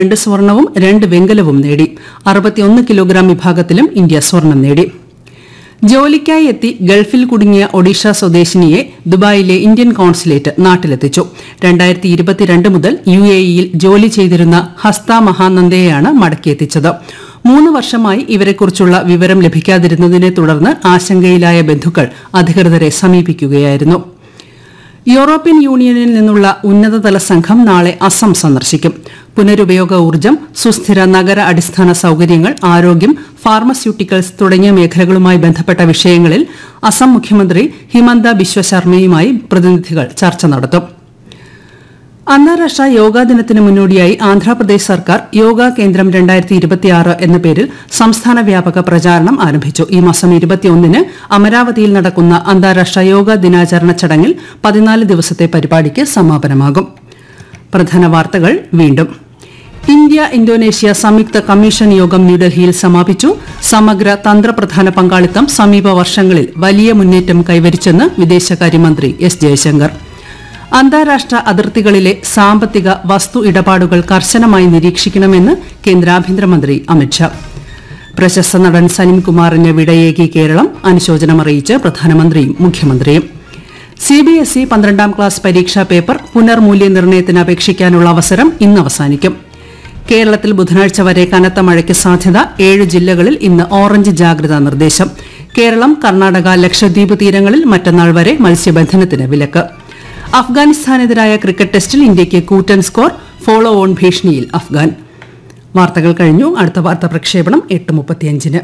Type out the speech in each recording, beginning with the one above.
രണ്ട് സ്വർണവും രണ്ട് വെങ്കലവും നേടി അറുപത്തിയൊന്ന് കിലോഗ്രാം വിഭാഗത്തിലും ഇന്ത്യ സ്വർണം നേടി ജോലിക്കായി എത്തി ഗൾഫിൽ കുടുങ്ങിയ ഒഡീഷ സ്വദേശിനിയെ ദുബായിലെ ഇന്ത്യൻ കോൺസുലേറ്റ് നാട്ടിലെത്തിച്ചു രണ്ടായിരത്തി ഇരുപത്തിരണ്ട് മുതൽ യു എ ഇയിൽ ജോലി ചെയ്തിരുന്ന ഹസ്ത മഹാനന്ദയെയാണ് മടക്കിയെത്തിച്ചത് മൂന്ന് വർഷമായി ഇവരെക്കുറിച്ചുള്ള വിവരം ലഭിക്കാതിരുന്നതിനെ തുടർന്ന് ആശങ്കയിലായ ബന്ധുക്കൾ അധികൃതരെ സമീപിക്കുകയായിരുന്നു യൂറോപ്യൻ യൂണിയനിൽ നിന്നുള്ള ഉന്നതതല സംഘം നാളെ അസം സന്ദർശിക്കും പുനരുപയോഗ ഊർജ്ജം സുസ്ഥിര നഗര അടിസ്ഥാന സൌകര്യങ്ങൾ ആരോഗ്യം ഫാർമസ്യൂട്ടിക്കൽസ് തുടങ്ങിയ മേഖലകളുമായി ബന്ധപ്പെട്ട വിഷയങ്ങളിൽ അസം മുഖ്യമന്ത്രി ഹിമന്ത ബിശ്വ ശർമ്മയുമായി പ്രതിനിധികൾ ചർച്ച നടത്തും അന്താരാഷ്ട്ര യോഗാ ദിനത്തിന് മുന്നോടിയായി ആന്ധ്രാപ്രദേശ് സർക്കാർ യോഗാ കേന്ദ്രം രണ്ടായിരത്തി ഇരുപത്തിയാറ് എന്ന പേരിൽ സംസ്ഥാന വ്യാപക പ്രചാരണം ആരംഭിച്ചു ഈ മാസം ഇരുപത്തിയൊന്നിന് അമരാവതിയിൽ നടക്കുന്ന അന്താരാഷ്ട്ര യോഗാ ദിനാചരണ ചടങ്ങിൽ പതിനാല് ദിവസത്തെ പരിപാടിക്ക് സമാപനമാകും പ്രധാന വാർത്തകൾ വീണ്ടും ഇന്ത്യ ഇന്തോനേഷ്യ സംയുക്ത കമ്മീഷൻ യോഗം ന്യൂഡൽഹിയിൽ സമാപിച്ചു സമഗ്ര തന്ത്രപ്രധാന പങ്കാളിത്തം സമീപ വർഷങ്ങളിൽ വലിയ മുന്നേറ്റം കൈവരിച്ചെന്ന് വിദേശകാര്യമന്ത്രി എസ് ജയശങ്കർ അന്താരാഷ്ട്ര അതിർത്തികളിലെ സാമ്പത്തിക വസ്തു ഇടപാടുകൾ കർശനമായി നിരീക്ഷിക്കണമെന്ന് കേന്ദ്ര ആഭ്യന്തരമന്ത്രി അമിത്ഷാ പ്രശസ്ത നടൻ സലിംകുമാറിന് വിടയേകി കേരളം അനുശോചനമറിയിച്ച് പ്രധാനമന്ത്രിയും മുഖ്യമന്ത്രിയും സി ബി എസ് ഇ പന്ത്രണ്ടാം ക്ലാസ് പരീക്ഷാ പേപ്പർ പുനർമൂല്യനിർണ്ണയത്തിന് അപേക്ഷിക്കാനുള്ള അവസരം ഇന്ന് അവസാനിക്കും കേരളത്തിൽ ബുധനാഴ്ച വരെ കനത്ത മഴയ്ക്ക് സാധ്യത ഏഴ് ജില്ലകളിൽ ഇന്ന് ഓറഞ്ച് ജാഗ്രതാ നിർദ്ദേശം കേരളം കർണാടക ലക്ഷദ്വീപ് തീരങ്ങളിൽ മറ്റന്നാൾ വരെ മത്സ്യബന്ധനത്തിന് വിലക്ക് അഫ്ഗാനിസ്ഥാനെതിരായ ക്രിക്കറ്റ് ടെസ്റ്റിൽ ഇന്ത്യയ്ക്ക് കൂറ്റൻ സ്കോർ ഫോളോ ഓൺ ഭീഷണിയിൽ അഫ്ഗാൻ വാർത്തകൾ കഴിഞ്ഞു അടുത്ത വാർത്താ പ്രക്ഷേപണം എട്ട് മുപ്പത്തിയഞ്ചിന്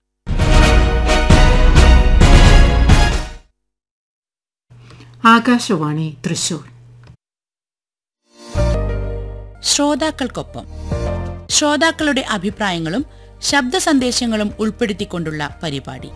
ആകാശവാണി തൃശൂർ ശ്രോതാക്കൾക്കൊപ്പം ശ്രോതാക്കളുടെ അഭിപ്രായങ്ങളും ശബ്ദ സന്ദേശങ്ങളും ഉൾപ്പെടുത്തിക്കൊണ്ടുള്ള പരിപാടി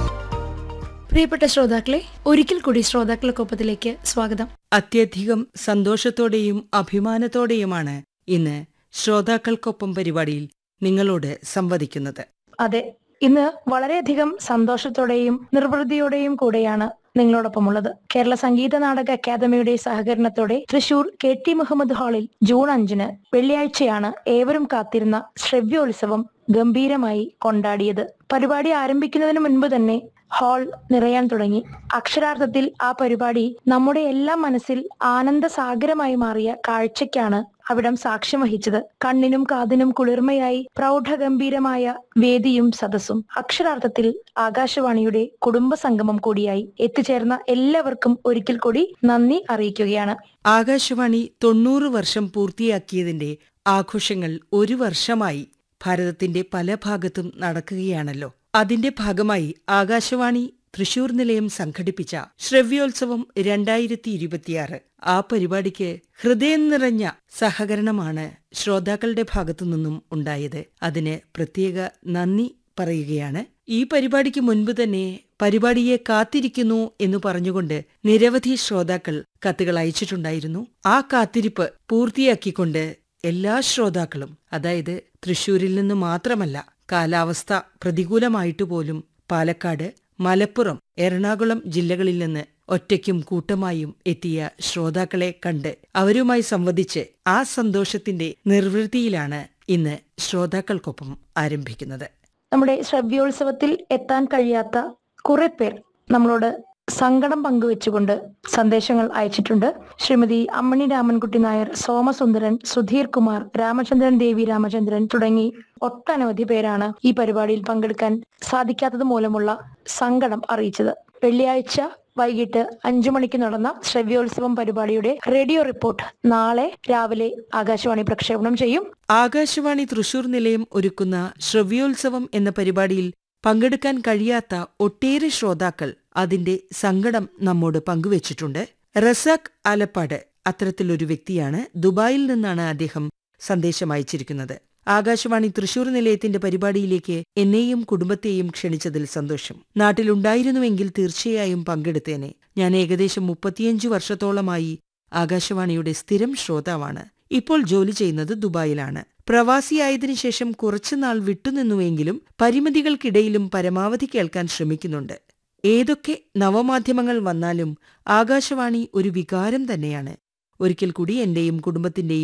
പ്രിയപ്പെട്ട ശ്രോതാക്കളെ ഒരിക്കൽ കൂടി ശ്രോതാക്കൾക്കൊപ്പത്തിലേക്ക് സ്വാഗതം അത്യധികം സന്തോഷത്തോടെയും അഭിമാനത്തോടെയുമാണ് ഇന്ന് ശ്രോതാക്കൾക്കൊപ്പം പരിപാടിയിൽ നിങ്ങളോട് സംവദിക്കുന്നത് അതെ ഇന്ന് വളരെയധികം സന്തോഷത്തോടെയും നിർവൃതിയോടെയും കൂടെയാണ് നിങ്ങളോടൊപ്പമുള്ളത് കേരള സംഗീത നാടക അക്കാദമിയുടെ സഹകരണത്തോടെ തൃശൂർ കെ ടി മുഹമ്മദ് ഹാളിൽ ജൂൺ അഞ്ചിന് വെള്ളിയാഴ്ചയാണ് ഏവരും കാത്തിരുന്ന ശ്രവ്യോത്സവം ഗംഭീരമായി കൊണ്ടാടിയത് പരിപാടി ആരംഭിക്കുന്നതിന് മുൻപ് തന്നെ ഹാൾ നിറയാൻ തുടങ്ങി അക്ഷരാർത്ഥത്തിൽ ആ പരിപാടി നമ്മുടെ എല്ലാം മനസ്സിൽ ആനന്ദസാഗരമായി മാറിയ കാഴ്ചയ്ക്കാണ് അവിടം സാക്ഷ്യം വഹിച്ചത് കണ്ണിനും കാതിനും കുളിർമയായി പ്രൗഢഗംഭീരമായ വേദിയും സദസ്സും അക്ഷരാർത്ഥത്തിൽ ആകാശവാണിയുടെ കുടുംബ സംഗമം കൂടിയായി എത്തിച്ചേർന്ന എല്ലാവർക്കും ഒരിക്കൽ കൂടി നന്ദി അറിയിക്കുകയാണ് ആകാശവാണി തൊണ്ണൂറ് വർഷം പൂർത്തിയാക്കിയതിന്റെ ആഘോഷങ്ങൾ ഒരു വർഷമായി ഭാരതത്തിന്റെ പല ഭാഗത്തും നടക്കുകയാണല്ലോ അതിന്റെ ഭാഗമായി ആകാശവാണി തൃശൂർ നിലയം സംഘടിപ്പിച്ച ശ്രവ്യോത്സവം രണ്ടായിരത്തി ഇരുപത്തിയാറ് ആ പരിപാടിക്ക് ഹൃദയം നിറഞ്ഞ സഹകരണമാണ് ശ്രോതാക്കളുടെ ഭാഗത്തു നിന്നും ഉണ്ടായത് അതിന് പ്രത്യേക നന്ദി പറയുകയാണ് ഈ പരിപാടിക്ക് മുൻപ് തന്നെ പരിപാടിയെ കാത്തിരിക്കുന്നു എന്ന് പറഞ്ഞുകൊണ്ട് നിരവധി ശ്രോതാക്കൾ കത്തുകൾ അയച്ചിട്ടുണ്ടായിരുന്നു ആ കാത്തിരിപ്പ് പൂർത്തിയാക്കിക്കൊണ്ട് എല്ലാ ശ്രോതാക്കളും അതായത് തൃശൂരിൽ നിന്ന് മാത്രമല്ല കാലാവസ്ഥ പ്രതികൂലമായിട്ട് പോലും പാലക്കാട് മലപ്പുറം എറണാകുളം ജില്ലകളിൽ നിന്ന് ഒറ്റയ്ക്കും കൂട്ടമായും എത്തിയ ശ്രോതാക്കളെ കണ്ട് അവരുമായി സംവദിച്ച് ആ സന്തോഷത്തിന്റെ നിർവൃത്തിയിലാണ് ഇന്ന് ശ്രോതാക്കൾക്കൊപ്പം ആരംഭിക്കുന്നത് നമ്മുടെ ശ്രവ്യോത്സവത്തിൽ എത്താൻ കഴിയാത്ത കുറെ പേർ നമ്മളോട് സങ്കടം പങ്കുവെച്ചുകൊണ്ട് സന്ദേശങ്ങൾ അയച്ചിട്ടുണ്ട് ശ്രീമതി അമ്മണി രാമൻകുട്ടി നായർ സോമസുന്ദരൻ സുധീർ കുമാർ രാമചന്ദ്രൻ ദേവി രാമചന്ദ്രൻ തുടങ്ങി ഒട്ടനവധി പേരാണ് ഈ പരിപാടിയിൽ പങ്കെടുക്കാൻ സാധിക്കാത്തത് മൂലമുള്ള സങ്കടം അറിയിച്ചത് വെള്ളിയാഴ്ച വൈകിട്ട് അഞ്ചു മണിക്ക് നടന്ന ശ്രവ്യോത്സവം പരിപാടിയുടെ റേഡിയോ റിപ്പോർട്ട് നാളെ രാവിലെ ആകാശവാണി പ്രക്ഷേപണം ചെയ്യും ആകാശവാണി തൃശൂർ നിലയം ഒരുക്കുന്ന ശ്രവ്യോത്സവം എന്ന പരിപാടിയിൽ പങ്കെടുക്കാൻ കഴിയാത്ത ഒട്ടേറെ ശ്രോതാക്കൾ അതിന്റെ സങ്കടം നമ്മോട് പങ്കുവച്ചിട്ടുണ്ട് റസാഖ് ആലപ്പാട് അത്തരത്തിലൊരു വ്യക്തിയാണ് ദുബായിൽ നിന്നാണ് അദ്ദേഹം സന്ദേശം അയച്ചിരിക്കുന്നത് ആകാശവാണി തൃശൂർ നിലയത്തിന്റെ പരിപാടിയിലേക്ക് എന്നെയും കുടുംബത്തെയും ക്ഷണിച്ചതിൽ സന്തോഷം നാട്ടിലുണ്ടായിരുന്നുവെങ്കിൽ തീർച്ചയായും പങ്കെടുത്തേനെ ഞാൻ ഏകദേശം മുപ്പത്തിയഞ്ചു വർഷത്തോളമായി ആകാശവാണിയുടെ സ്ഥിരം ശ്രോതാവാണ് ഇപ്പോൾ ജോലി ചെയ്യുന്നത് ദുബായിലാണ് പ്രവാസിയായതിനു ശേഷം കുറച്ചുനാൾ വിട്ടുനിന്നുവെങ്കിലും പരിമിതികൾക്കിടയിലും പരമാവധി കേൾക്കാൻ ശ്രമിക്കുന്നുണ്ട് ഏതൊക്കെ നവമാധ്യമങ്ങൾ വന്നാലും ആകാശവാണി ഒരു വികാരം തന്നെയാണ് ഒരിക്കൽ കൂടി എന്റെയും കുടുംബത്തിന്റെയും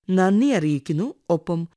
നന്ദി അറിയിക്കുന്നു ഒപ്പം